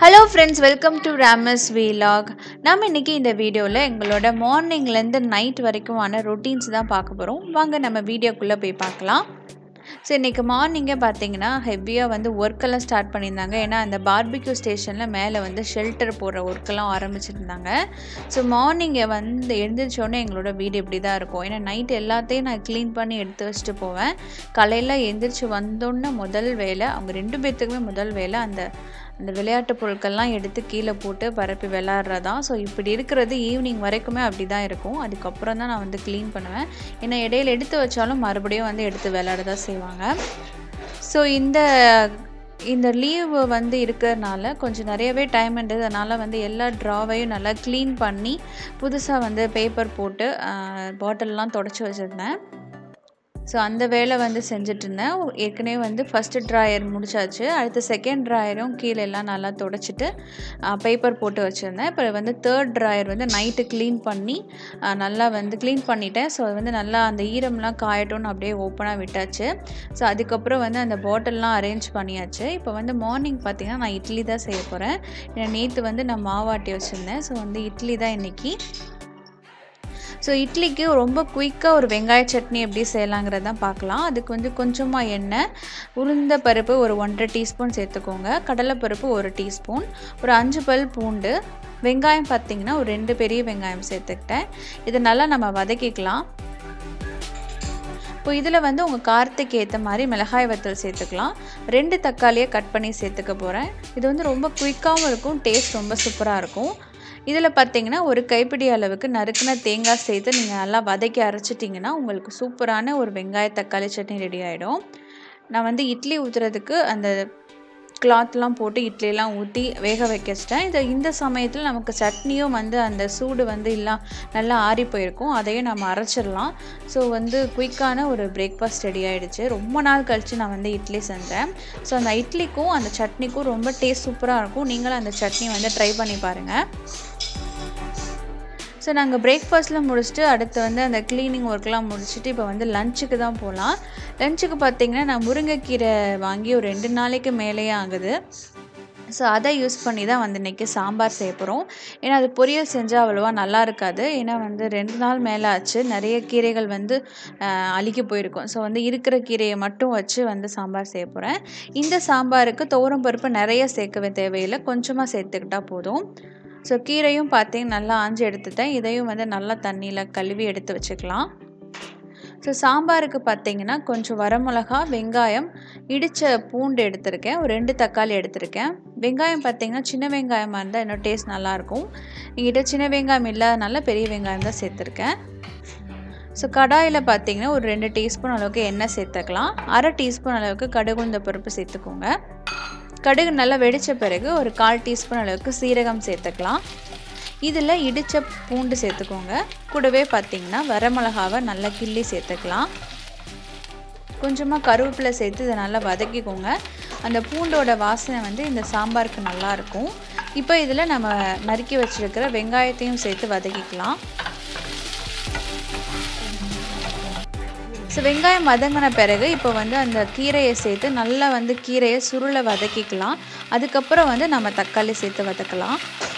hello friends welcome to Rama's vlog நம்ம இன்றைக்கி இந்த வீடியோவில் எங்களோட மார்னிங்லேருந்து நைட் வரைக்குமான ரொட்டீன்ஸ் தான் பார்க்க போகிறோம் வாங்க நம்ம வீடியோக்குள்ளே போய் பார்க்கலாம் ஸோ இன்றைக்கி மார்னிங்கே பார்த்தீங்கன்னா ஹெவியாக வந்து ஒர்க்கெல்லாம் ஸ்டார்ட் பண்ணியிருந்தாங்க ஏன்னா அந்த பார்பிக்யூ ஸ்டேஷனில் மேலே வந்து ஷெல்டர் போடுற ஒர்க்கெல்லாம் ஆரம்பிச்சிருந்தாங்க ஸோ மார்னிங்கை வந்து எழுந்திரிச்சோடனே எங்களோட வீடு இப்படி தான் இருக்கும் ஏன்னா நைட் எல்லாத்தையும் நான் க்ளீன் பண்ணி எடுத்து வச்சுட்டு போவேன் காலையில் எந்திரிச்சு வந்தோன்னே முதல் வேலை அவங்க ரெண்டு பேர்த்துக்குமே முதல் வேலை அந்த அந்த விளையாட்டு பொருட்கள்லாம் எடுத்து கீழே போட்டு பரப்பி விளாட்றதான் ஸோ இப்படி இருக்கிறது ஈவினிங் வரைக்குமே அப்படி தான் இருக்கும் அதுக்கப்புறம் தான் நான் வந்து க்ளீன் பண்ணுவேன் ஏன்னா இடையில எடுத்து வச்சாலும் மறுபடியும் வந்து எடுத்து விளையாட தான் செய்வாங்க ஸோ இந்த இந்த லீவு வந்து இருக்கிறதுனால கொஞ்சம் நிறையவே டைம் இருந்ததுனால வந்து எல்லா ட்ராவையும் நல்லா க்ளீன் பண்ணி புதுசாக வந்து பேப்பர் போட்டு பாட்டில்லாம் தொடச்சி வச்சுருந்தேன் ஸோ அந்த வேலை வந்து செஞ்சுட்டு இருந்தேன் ஏற்கனவே வந்து ஃபஸ்ட்டு ட்ராயர் முடிச்சாச்சு அடுத்து செகண்ட் ட்ராயரும் கீழே எல்லாம் நல்லா தொடச்சிட்டு பேப்பர் போட்டு வச்சுருந்தேன் இப்போ வந்து தேர்ட் ட்ராயர் வந்து நைட்டு க்ளீன் பண்ணி நல்லா வந்து க்ளீன் பண்ணிட்டேன் ஸோ அது வந்து நல்லா அந்த ஈரம்லாம் காயட்டும்னு அப்படியே ஓப்பனாக விட்டாச்சு ஸோ அதுக்கப்புறம் வந்து அந்த பாட்டில்லாம் அரேஞ்ச் பண்ணியாச்சு இப்போ வந்து மார்னிங் பார்த்திங்கன்னா நான் இட்லி தான் செய்ய போகிறேன் ஏன்னா நேற்று வந்து நான் மாவாட்டி வச்சுருந்தேன் ஸோ வந்து இட்லி தான் இன்றைக்கி ஸோ இட்லிக்கு ரொம்ப குயிக்காக ஒரு வெங்காய சட்னி எப்படி செய்யலாங்கிறத தான் பார்க்கலாம் அதுக்கு வந்து கொஞ்சமாக எண்ணெய் உளுந்த பருப்பு ஒரு ஒன்றரை டீஸ்பூன் சேர்த்துக்கோங்க கடலைப்பருப்பு ஒரு டீஸ்பூன் ஒரு அஞ்சு பல் பூண்டு வெங்காயம் பார்த்திங்கன்னா ஒரு ரெண்டு பெரிய வெங்காயம் சேர்த்துக்கிட்டேன் இதை நல்லா நம்ம வதக்கிக்கலாம் இப்போ இதில் வந்து உங்கள் காரத்துக்கு ஏற்ற மாதிரி மிளகாய் வத்தல் சேர்த்துக்கலாம் ரெண்டு தக்காளியை கட் பண்ணி சேர்த்துக்க போகிறேன் இது வந்து ரொம்ப குயிக்காகவும் இருக்கும் டேஸ்ட் ரொம்ப சூப்பராக இருக்கும் இதில் பார்த்தீங்கன்னா ஒரு கைப்பிடி அளவுக்கு நறுக்கின தேங்காய் சேர்த்து நீங்கள் நல்லா வதக்கி அரைச்சிட்டிங்கன்னா உங்களுக்கு சூப்பரான ஒரு வெங்காய தக்காளி சட்னி ரெடி ஆகிடும் நான் வந்து இட்லி ஊற்றுறதுக்கு அந்த கிளாத்லாம் போட்டு இட்லியெல்லாம் ஊற்றி வேக வைக்க வச்சிட்டேன் இந்த இந்த சமயத்தில் நமக்கு சட்னியும் வந்து அந்த சூடு வந்து இல்லை நல்லா ஆறி போயிருக்கும் அதையும் நம்ம அரைச்சிடலாம் ஸோ வந்து குயிக்கான ஒரு பிரேக்ஃபாஸ்ட் ரெடி ஆகிடுச்சு ரொம்ப நாள் கழித்து நான் வந்து இட்லி செஞ்சேன் ஸோ அந்த இட்லிக்கும் அந்த சட்னிக்கும் ரொம்ப டேஸ்ட் சூப்பராக இருக்கும் நீங்களும் அந்த சட்னி வந்து ட்ரை பண்ணி பாருங்கள் ஸோ நாங்கள் பிரேக்ஃபாஸ்ட்டில் முடிச்சுட்டு அடுத்து வந்து அந்த க்ளீனிங் ஒர்க்லாம் முடிச்சுட்டு இப்போ வந்து லஞ்சுக்கு தான் போகலாம் லஞ்சுக்கு பார்த்திங்கன்னா நான் முருங்கைக்கீரை வாங்கி ஒரு ரெண்டு நாளைக்கு மேலேயே ஆகுது ஸோ அதை யூஸ் பண்ணி தான் வந்து இன்றைக்கி சாம்பார் செய்ய போகிறோம் ஏன்னா அது பொரியல் செஞ்சால் அவ்வளோவா நல்லா இருக்காது ஏன்னா வந்து ரெண்டு நாள் மேலே ஆச்சு நிறைய கீரைகள் வந்து அழுகி போயிருக்கும் ஸோ வந்து இருக்கிற கீரையை மட்டும் வச்சு வந்து சாம்பார் செய்ய போகிறேன் இந்த சாம்பாருக்கு துவரம் பருப்பு நிறைய சேர்க்கவே தேவையில்லை கொஞ்சமாக சேர்த்துக்கிட்டால் போதும் ஸோ கீரையும் பார்த்தீங்கன்னா நல்லா ஆஞ்சு எடுத்துட்டேன் இதையும் வந்து நல்லா தண்ணியில் கழுவி எடுத்து வச்சுக்கலாம் ஸோ சாம்பாருக்கு பார்த்தீங்கன்னா கொஞ்சம் வரமிளகா வெங்காயம் இடித்த பூண்டு எடுத்திருக்கேன் ஒரு ரெண்டு தக்காளி எடுத்திருக்கேன் வெங்காயம் பார்த்தீங்கன்னா சின்ன வெங்காயமாக இருந்தால் இன்னும் டேஸ்ட் நல்லாயிருக்கும் எங்கிட்ட சின்ன வெங்காயம் இல்லாதனால பெரிய வெங்காயம் தான் சேர்த்துருக்கேன் ஸோ கடாயில் பார்த்தீங்கன்னா ஒரு ரெண்டு டீஸ்பூன் அளவுக்கு எண்ணெய் சேர்த்துக்கலாம் அரை டீஸ்பூன் அளவுக்கு கடுகுந்த பருப்பு சேர்த்துக்கோங்க கடுகு நல்லா வெடித்த பிறகு ஒரு கால் டீஸ்பூன் அளவுக்கு சீரகம் சேர்த்துக்கலாம் இதில் இடித்த பூண்டு சேர்த்துக்கோங்க கூடவே பார்த்திங்கன்னா வரமிளகாவை நல்லா கிள்ளி சேர்த்துக்கலாம் கொஞ்சமாக கருவேப்பிலை சேர்த்து இதை நல்லா வதக்கிக்கோங்க அந்த பூண்டோட வாசனை வந்து இந்த சாம்பாருக்கு நல்லாயிருக்கும் இப்போ இதில் நம்ம நறுக்கி வச்சுருக்கிற வெங்காயத்தையும் சேர்த்து வதக்கிக்கலாம் ஸோ வெங்காயம் வதங்கின பிறகு இப்போ வந்து அந்த கீரையை சேர்த்து நல்லா வந்து கீரையை சுருளை வதக்கிக்கலாம் அதுக்கப்புறம் வந்து நம்ம தக்காளி சேர்த்து வதக்கலாம்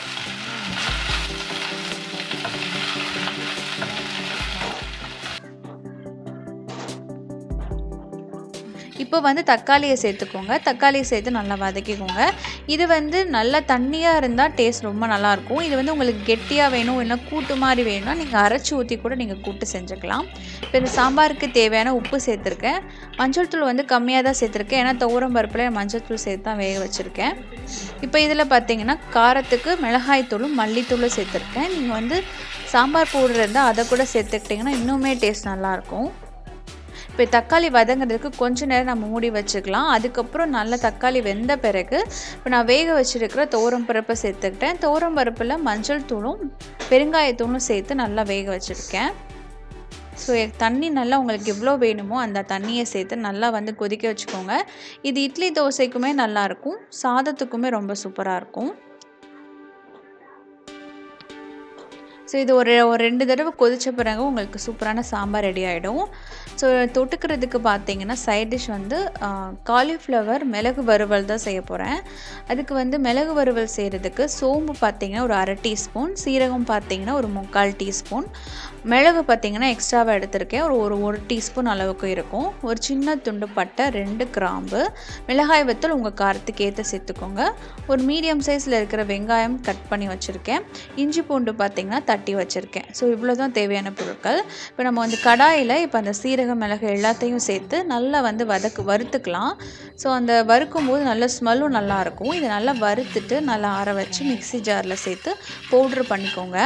இப்போ வந்து தக்காளியை சேர்த்துக்கோங்க தக்காளியை சேர்த்து நல்லா வதக்கிக்கோங்க இது வந்து நல்லா தண்ணியாக இருந்தால் டேஸ்ட் ரொம்ப நல்லாயிருக்கும் இது வந்து உங்களுக்கு கெட்டியாக வேணும் இல்லை கூட்டு மாதிரி வேணும்னா நீங்கள் அரைச்சி ஊற்றி கூட நீங்கள் கூட்டு செஞ்சுக்கலாம் இப்போ இந்த சாம்பாருக்கு தேவையான உப்பு சேர்த்துருக்கேன் மஞ்சள் தூள் வந்து கம்மியாக தான் சேர்த்துருக்கேன் ஏன்னா துவரம் பருப்பில் மஞ்சள் தூள் சேர்த்து தான் வேக வச்சுருக்கேன் இப்போ இதில் பார்த்தீங்கன்னா காரத்துக்கு மிளகாய் தூளும் மல்லித்தூளும் சேர்த்துருக்கேன் நீங்கள் வந்து சாம்பார் பவுடர் இருந்தால் அதை கூட சேர்த்துக்கிட்டிங்கன்னா இன்னுமே டேஸ்ட் நல்லாயிருக்கும் இப்போ தக்காளி வதங்கிறதுக்கு கொஞ்ச நேரம் நம்ம மூடி வச்சுக்கலாம் அதுக்கப்புறம் நல்ல தக்காளி வெந்த பிறகு இப்போ நான் வேக வச்சுருக்கிற தோரம் பருப்பை சேர்த்துக்கிட்டேன் தோரம் பருப்பில் மஞ்சள் தூளும் பெருங்காயத்தூளும் சேர்த்து நல்லா வேக வச்சுருக்கேன் ஸோ தண்ணி நல்லா உங்களுக்கு எவ்வளோ வேணுமோ அந்த தண்ணியை சேர்த்து நல்லா வந்து கொதிக்க வச்சுக்கோங்க இது இட்லி தோசைக்குமே நல்லாயிருக்கும் சாதத்துக்குமே ரொம்ப சூப்பராக இருக்கும் ஸோ இது ஒரு ஒரு ரெண்டு தடவை கொதித்த பிறகு உங்களுக்கு சூப்பரான சாம்பார் ரெடி ஆகிடும் ஸோ தொட்டுக்கிறதுக்கு பார்த்தீங்கன்னா சைட் டிஷ் வந்து காலிஃப்ளவர் மிளகு வறுவல் தான் செய்ய போகிறேன் அதுக்கு வந்து மிளகு வறுவல் செய்கிறதுக்கு சோம்பு பார்த்தீங்கன்னா ஒரு அரை டீஸ்பூன் சீரகம் பார்த்தீங்கன்னா ஒரு முக்கால் டீஸ்பூன் மிளகு பார்த்தீங்கன்னா எக்ஸ்ட்ராவாக எடுத்திருக்கேன் ஒரு ஒரு ஒரு டீஸ்பூன் அளவுக்கு இருக்கும் ஒரு சின்ன துண்டு பட்டை ரெண்டு கிராம்பு மிளகாய் வத்தல் உங்கள் காரத்துக்கு ஏற்ற சேர்த்துக்கோங்க ஒரு மீடியம் சைஸில் இருக்கிற வெங்காயம் கட் பண்ணி வச்சுருக்கேன் இஞ்சி பூண்டு பார்த்திங்கன்னா தட்டி வச்சுருக்கேன் ஸோ இவ்வளோ தான் தேவையான பொருட்கள் இப்போ நம்ம வந்து கடாயில் இப்போ அந்த சீரக மிளகு எல்லாத்தையும் சேர்த்து நல்லா வந்து வதக்கு வறுத்துக்கலாம் ஸோ அந்த வறுக்கும் போது நல்ல ஸ்மெல்லும் நல்லாயிருக்கும் இதை நல்லா வறுத்துட்டு நல்லா ஆற வச்சு மிக்ஸி ஜாரில் சேர்த்து பவுட்ரு பண்ணிக்கோங்க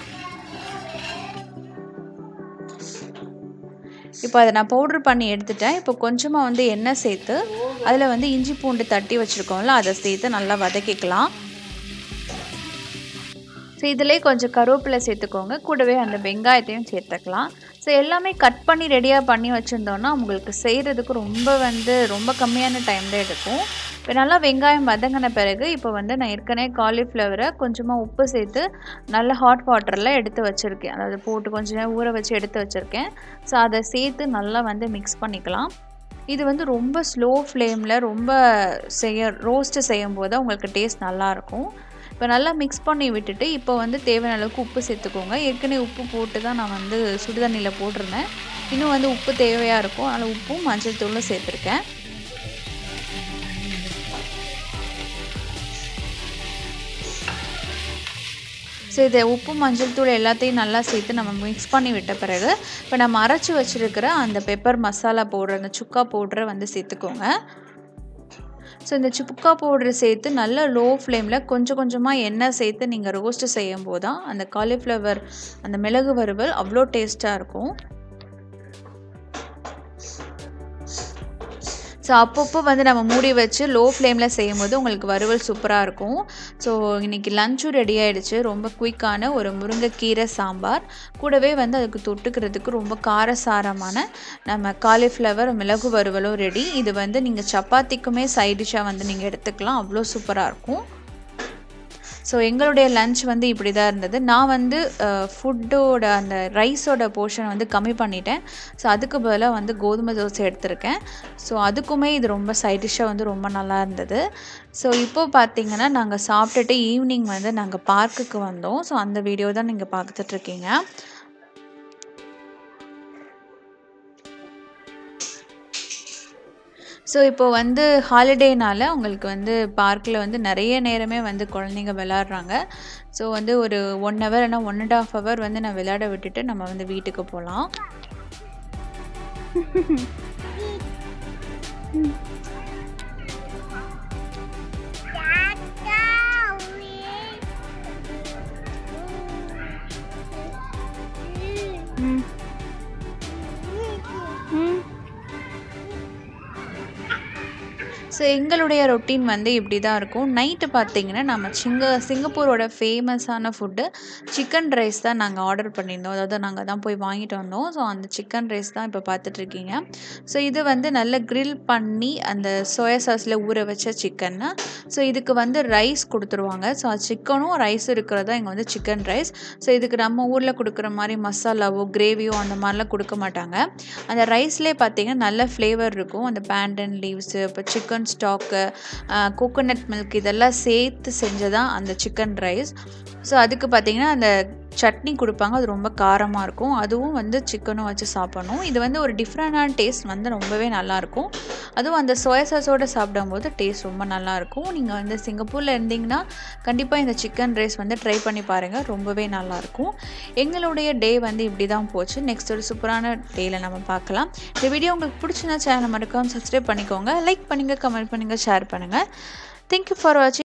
இப்போ அதை நான் பவுட்ரு பண்ணி எடுத்துட்டேன் இப்போ கொஞ்சமாக வந்து எண்ணெய் சேர்த்து அதில் வந்து இஞ்சி பூண்டு தட்டி வச்சுருக்கோம்ல அதை சேர்த்து நல்லா வதக்கிக்கலாம் ஸோ இதிலே கொஞ்சம் கருவேப்பிலை சேர்த்துக்கோங்க கூடவே அந்த வெங்காயத்தையும் சேர்த்துக்கலாம் ஸோ எல்லாமே கட் பண்ணி ரெடியாக பண்ணி வச்சுருந்தோன்னா உங்களுக்கு செய்கிறதுக்கு ரொம்ப வந்து ரொம்ப கம்மியான டைம் தான் எடுக்கும் இப்போ நல்லா வெங்காயம் வதங்கின பிறகு இப்போ வந்து நான் ஏற்கனவே காலிஃப்ளவரை கொஞ்சமாக உப்பு சேர்த்து நல்ல ஹாட் வாட்டரில் எடுத்து வச்சுருக்கேன் அதாவது போட்டு கொஞ்சம் நேரம் ஊற வச்சு எடுத்து வச்சுருக்கேன் ஸோ அதை சேர்த்து நல்லா வந்து மிக்ஸ் பண்ணிக்கலாம் இது வந்து ரொம்ப ஸ்லோ ஃப்ளேமில் ரொம்ப செய்ய ரோஸ்ட்டு செய்யும் போது உங்களுக்கு டேஸ்ட் நல்லாயிருக்கும் இப்போ நல்லா மிக்ஸ் பண்ணி விட்டுட்டு இப்போ வந்து தேவையான அளவுக்கு உப்பு சேர்த்துக்கோங்க ஏற்கனவே உப்பு போட்டு தான் நான் வந்து சுடுதண்ணியில் போட்டிருந்தேன் இன்னும் வந்து உப்பு தேவையாக இருக்கும் அதனால் உப்பும் மஞ்சள் தூளும் சேர்த்துருக்கேன் ஸோ இதை உப்பு மஞ்சள் தூள் எல்லாத்தையும் நல்லா சேர்த்து நம்ம மிக்ஸ் பண்ணி விட்ட பிறகு இப்போ நம்ம அரைச்சி வச்சுருக்கிற அந்த பெப்பர் மசாலா பவுடர் அந்த சுக்கா பவுடரை வந்து சேர்த்துக்கோங்க ஸோ இந்த சுக்கா பவுடர் சேர்த்து நல்ல லோ ஃப்ளேமில் கொஞ்சம் கொஞ்சமாக எண்ணெய் சேர்த்து நீங்கள் ரோஸ்ட்டு செய்யும் போது தான் அந்த காலிஃப்ளவர் அந்த மிளகு வறுவல் அவ்வளோ டேஸ்ட்டாக இருக்கும் ஸோ அப்பப்போ வந்து நம்ம மூடி வச்சு லோ ஃப்ளேமில் செய்யும் போது உங்களுக்கு வறுவல் சூப்பராக இருக்கும் ஸோ இன்றைக்கி லஞ்சும் ரெடி ஆகிடுச்சு ரொம்ப குயிக்கான ஒரு முருங்கைக்கீரை சாம்பார் கூடவே வந்து அதுக்கு தொட்டுக்கிறதுக்கு ரொம்ப காரசாரமான நம்ம காலிஃப்ளவர் மிளகு வறுவலும் ரெடி இது வந்து நீங்கள் சப்பாத்திக்குமே சைட் டிஷ்ஷாக வந்து நீங்கள் எடுத்துக்கலாம் அவ்வளோ சூப்பராக இருக்கும் ஸோ எங்களுடைய லன்ச் வந்து இப்படி தான் இருந்தது நான் வந்து ஃபுட்டோட அந்த ரைஸோட போர்ஷன் வந்து கம்மி பண்ணிட்டேன் ஸோ அதுக்கு பதிலாக வந்து கோதுமை தோசை எடுத்திருக்கேன் ஸோ அதுக்குமே இது ரொம்ப சைட் டிஷ்ஷாக வந்து ரொம்ப நல்லா இருந்தது ஸோ இப்போ பார்த்தீங்கன்னா நாங்கள் சாப்பிட்டுட்டு ஈவினிங் வந்து நாங்கள் பார்க்குக்கு வந்தோம் ஸோ அந்த வீடியோ தான் நீங்கள் பார்த்துட்ருக்கீங்க ஸோ இப்போ வந்து ஹாலிடேனால் உங்களுக்கு வந்து பார்க்கில் வந்து நிறைய நேரமே வந்து குழந்தைங்க விளாட்றாங்க ஸோ வந்து ஒரு ஒன் ஹவர் இல்லைனா ஒன் அண்ட் ஆஃப் ஹவர் வந்து நான் விளையாட விட்டுட்டு நம்ம வந்து வீட்டுக்கு போகலாம் ஸோ எங்களுடைய ரொட்டீன் வந்து இப்படி தான் இருக்கும் நைட்டு பார்த்தீங்கன்னா நம்ம சிங்க சிங்கப்பூரோட ஃபேமஸான ஃபுட்டு சிக்கன் ரைஸ் தான் நாங்கள் ஆர்டர் பண்ணியிருந்தோம் அதாவது நாங்கள் தான் போய் வாங்கிட்டு வந்தோம் ஸோ அந்த சிக்கன் ரைஸ் தான் இப்போ பார்த்துட்ருக்கீங்க ஸோ இது வந்து நல்ல க்ரில் பண்ணி அந்த சோயா சாஸில் ஊற வச்ச சிக்கன்னு ஸோ இதுக்கு வந்து ரைஸ் கொடுத்துருவாங்க ஸோ சிக்கனும் ரைஸ் இருக்கிறதா இங்கே வந்து சிக்கன் ரைஸ் ஸோ இதுக்கு நம்ம ஊரில் கொடுக்குற மாதிரி மசாலாவோ கிரேவியோ அந்த மாதிரிலாம் கொடுக்க மாட்டாங்க அந்த ரைஸ்லேயே பார்த்தீங்கன்னா நல்ல ஃப்ளேவர் இருக்கும் அந்த பேண்டன் லீவ்ஸு இப்போ சிக்கன் ஸ்டாக்கு கோகோனட் மில்க் இதெல்லாம் சேர்த்து செஞ்சதான் அந்த சிக்கன் ரைஸ் ஸோ அதுக்கு பார்த்திங்கன்னா அந்த சட்னி கொடுப்பாங்க அது ரொம்ப காரமாக இருக்கும் அதுவும் வந்து சிக்கனும் வச்சு சாப்பிடணும் இது வந்து ஒரு டிஃப்ரெண்டான டேஸ்ட் வந்து ரொம்பவே நல்லாயிருக்கும் அதுவும் அந்த சோயா சாஸோடு சாப்பிடும்போது டேஸ்ட் ரொம்ப நல்லாயிருக்கும் நீங்கள் வந்து சிங்கப்பூரில் இருந்தீங்கன்னா கண்டிப்பாக இந்த சிக்கன் ரைஸ் வந்து ட்ரை பண்ணி பாருங்கள் ரொம்பவே நல்லாயிருக்கும் எங்களுடைய டே வந்து இப்படி தான் போச்சு நெக்ஸ்ட் ஒரு சூப்பரான டேயில் நம்ம பார்க்கலாம் இந்த வீடியோ உங்களுக்கு பிடிச்சிருந்தா சேனல் மறக்காமல் சப்ஸ்கிரைப் பண்ணிக்கோங்க லைக் பண்ணுங்கள் கமெண்ட் பண்ணுங்கள் ஷேர் பண்ணுங்கள் தேங்க்யூ ஃபார் வாட்சிங்